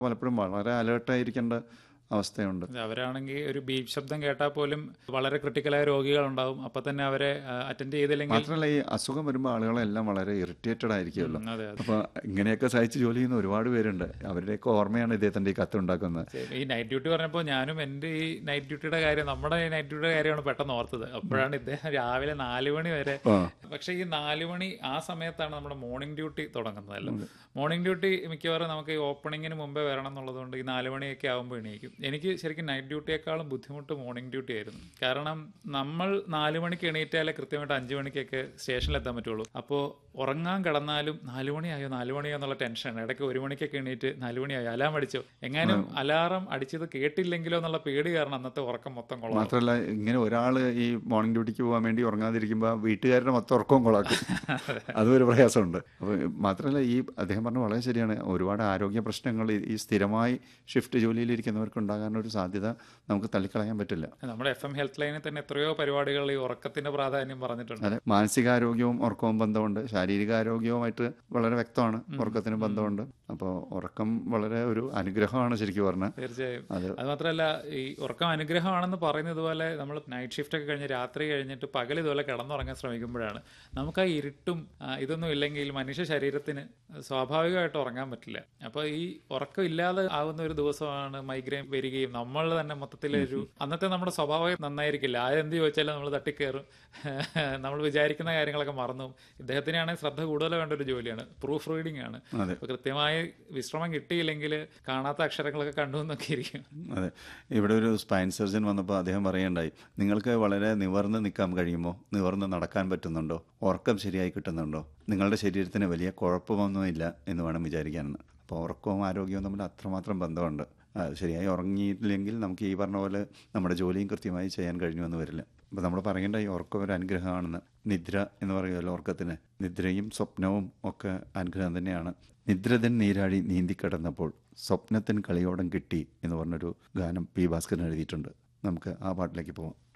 പലപ്പോഴും വളരെ അലേർട്ടായിരിക്കേണ്ട അവസ്ഥയുണ്ട് അവരാണെങ്കിൽ ഒരു ബീപ് ശബ്ദം കേട്ടാൽ പോലും വളരെ ക്രിട്ടിക്കലായ രോഗികളുണ്ടാവും അപ്പൊ തന്നെ അവരെ അറ്റൻഡ് ചെയ്തില്ലെങ്കിൽ മാത്രമല്ല ഈ അസുഖം വരുമ്പോൾ ആളുകളെല്ലാം വളരെ ഇറിറ്റേറ്റഡ് ആയിരിക്കുമല്ലോ ഉം, അതെ അതെ അപ്പോൾ ഇങ്ങനെയൊക്കെ സഹിച്ച് ജോലി ചെയ്യുന്ന ഒരുപാട് പേരുണ്ട് അവരുടെയൊക്കെ ഓർമ്മയാണ് ഇദ്ദേഹത്തിൻ്റെ ഈ കത്ത് ഉണ്ടാക്കുന്നത് ശരി. ഈ നൈറ്റ് ഡ്യൂട്ടി പറഞ്ഞപ്പോൾ ഞാനും എൻ്റെ ഈ നൈറ്റ് ഡ്യൂട്ടിയുടെ കാര്യം നമ്മുടെ ഈ നൈറ്റ് ഡ്യൂട്ടിയുടെ കാര്യമാണ് പെട്ടെന്ന് ഓർത്തത് അപ്പോഴാണ് ഇദ്ദേഹം രാവിലെ നാല് മണി വരെ ആ പക്ഷേ ഈ നാല് മണി ആ സമയത്താണ് നമ്മുടെ മോർണിംഗ് ഡ്യൂട്ടി തുടങ്ങുന്നതല്ലോ മോർണിംഗ് ഡ്യൂട്ടി മിക്കവാറും നമുക്ക് ഈ ഓപ്പണിങ്ങിന് മുമ്പേ വരണം എന്നുള്ളതുകൊണ്ട് ഈ നാല് മണിയൊക്കെ ആകുമ്പോൾ എണീക്കും എനിക്ക് ശരിക്കും നൈറ്റ് ഡ്യൂട്ടിയേക്കാളും ബുദ്ധിമുട്ട് മോർണിംഗ് ഡ്യൂട്ടി ആയിരുന്നു കാരണം നമ്മൾ നാല് മണിക്ക് എണീറ്റാലേ കൃത്യമായിട്ട് അഞ്ച് മണിക്കൊക്കെ സ്റ്റേഷനിലെത്താൻ പറ്റുള്ളൂ അപ്പോൾ ഉറങ്ങാൻ കിടന്നാലും നാല് മണിയായോ നാല് മണിയോ എന്നുള്ള ടെൻഷനാണ് ഇടയ്ക്ക് ഒരു മണിക്കൊക്കെ എണീറ്റ് നാല് മണിയായോ അലാം അടിച്ചോ എങ്ങാനും അലാറം അടിച്ചത് കേട്ടില്ലെങ്കിലോ എന്നുള്ള പേടി കാരണം അന്നത്തെ ഉറക്കം മൊത്തം കൊള്ളാം മാത്രമല്ല ഇങ്ങനെ ഒരാൾ ഈ മോർണിംഗ് ഡ്യൂട്ടിക്ക് പോകാൻ വേണ്ടി ഉറങ്ങാതിരിക്കുമ്പോൾ വീട്ടുകാരുടെ മൊത്തം ഉറക്കവും കൊളാക്കും അതും ഒരു പ്രയാസമുണ്ട് അപ്പോൾ മാത്രമല്ല ഈ അദ്ദേഹം പറഞ്ഞ വളരെ ശരിയാണ് ഒരുപാട് ആരോഗ്യ പ്രശ്നങ്ങൾ ഈ- ഈ സ്ഥിരമായി ഷിഫ്റ്റ് ജോലിയിലിരിക്കുന്നവർക്ക് ഉണ്ടാകാനൊരു സാധ്യത നമുക്ക് തള്ളിക്കളയാൻ പറ്റില്ല നമ്മുടെ എഫ് എം ഹെൽത്ത് ലൈനിൽ തന്നെ എത്രയോ പരിപാടികൾ ഈ ഉറക്കത്തിന്റെ പ്രാധാന്യം പറഞ്ഞിട്ടുണ്ട് അതെ മാനസികാരോഗ്യവും ഉറക്കവും ബന്ധമുണ്ട് ശാരീരികാരോഗ്യവുമായിട്ട് വളരെ വ്യക്തമാണ് ഉറക്കത്തിന് ബന്ധമുണ്ട് അപ്പോൾ ഉറക്കം വളരെ ഒരു അനുഗ്രഹമാണ് ശരിക്കും പറഞ്ഞാൽ തീർച്ചയായും അത് അത് മാത്രമല്ല ഈ ഉറക്കം അനുഗ്രഹമാണെന്ന് പറയുന്നത് പോലെ നമ്മൾ നൈറ്റ് ഷിഫ്റ്റ് ഒക്കെ കഴിഞ്ഞ് രാത്രി കഴിഞ്ഞിട്ട് പകൽ ഇതുപോലെ കിടന്നുറങ്ങാൻ ശ്രമിക്കുമ്പോഴാണ് നമുക്ക് ആ ഇരുട്ടും ആ, ഇതൊന്നും ഇല്ലെങ്കിൽ മനുഷ്യ ശരീരത്തിന് സ്വാഭാവികമായിട്ട് ഉറങ്ങാൻ പറ്റില്ല അപ്പോൾ ഈ ഉറക്കം ഇല്ലാതെ ആവുന്ന ഒരു ദിവസമാണ് മൈഗ്രെയിൻ വരികയും നമ്മൾ തന്നെ മൊത്തത്തിലൊരു അന്നത്തെ നമ്മുടെ സ്വഭാവം നന്നായിരിക്കില്ല ആരെന്ത് ചോദിച്ചാലും നമ്മൾ തട്ടിക്കയറും നമ്മൾ വിചാരിക്കുന്ന കാര്യങ്ങളൊക്കെ മറന്നു പോകും. ഇദ്ദേഹത്തിനാണെങ്കിൽ ശ്രദ്ധ കൂടുതൽ വേണ്ട ഒരു ജോലിയാണ് പ്രൂഫ് റീഡിംഗ് ആണ് അതെ അപ്പോൾ കൃത്യമായി വിശ്രമം കിട്ടിയില്ലെങ്കിൽ കാണാത്ത അക്ഷരങ്ങളൊക്കെ കണ്ടു എന്നൊക്കെ ഇരിക്കും അതെ ഇവിടെ ഒരു സ്പൈൻ സർജൻ വന്നപ്പോൾ അദ്ദേഹം പറയുണ്ടായി നിങ്ങൾക്ക് വളരെ നിവർന്ന് നിൽക്കാൻ കഴിയുമോ നിവർന്ന് നടക്കാൻ പറ്റുന്നുണ്ടോ ഉറക്കം ശരിയായി കിട്ടുന്നുണ്ടോ നിങ്ങളുടെ ശരീരത്തിന് വലിയ കുഴപ്പമൊന്നുമില്ല എന്ന് വേണം വിചാരിക്കാനെന്ന് അപ്പോൾ ഉറക്കവും ആരോഗ്യവും തമ്മിൽ അത്രമാത്രം ബന്ധമുണ്ട് ആ, ശരിയായി ഉറങ്ങിയില്ലെങ്കിൽ നമുക്ക് ഈ പറഞ്ഞ പോലെ നമ്മുടെ ജോലിയും കൃത്യമായി ചെയ്യാൻ കഴിഞ്ഞു എന്ന് വരില്ല അപ്പോൾ നമ്മൾ പറയേണ്ട ഈ ഉറക്കം ഒരു അനുഗ്രഹമാണെന്ന് നിദ്ര എന്ന് പറയുമല്ലോ ഉറക്കത്തിന് നിദ്രയും സ്വപ്നവും ഒക്കെ അനുഗ്രഹം തന്നെയാണ് നിദ്രതൻ നീരാടി നീന്തിക്കിടന്നപ്പോൾ സ്വപ്നത്തിന് കളിയോടം കിട്ടി എന്ന് പറഞ്ഞൊരു ഗാനം പി ഭാസ്കരൻ എഴുതിയിട്ടുണ്ട് നമുക്ക് ആ പാട്ടിലേക്ക് പോവാം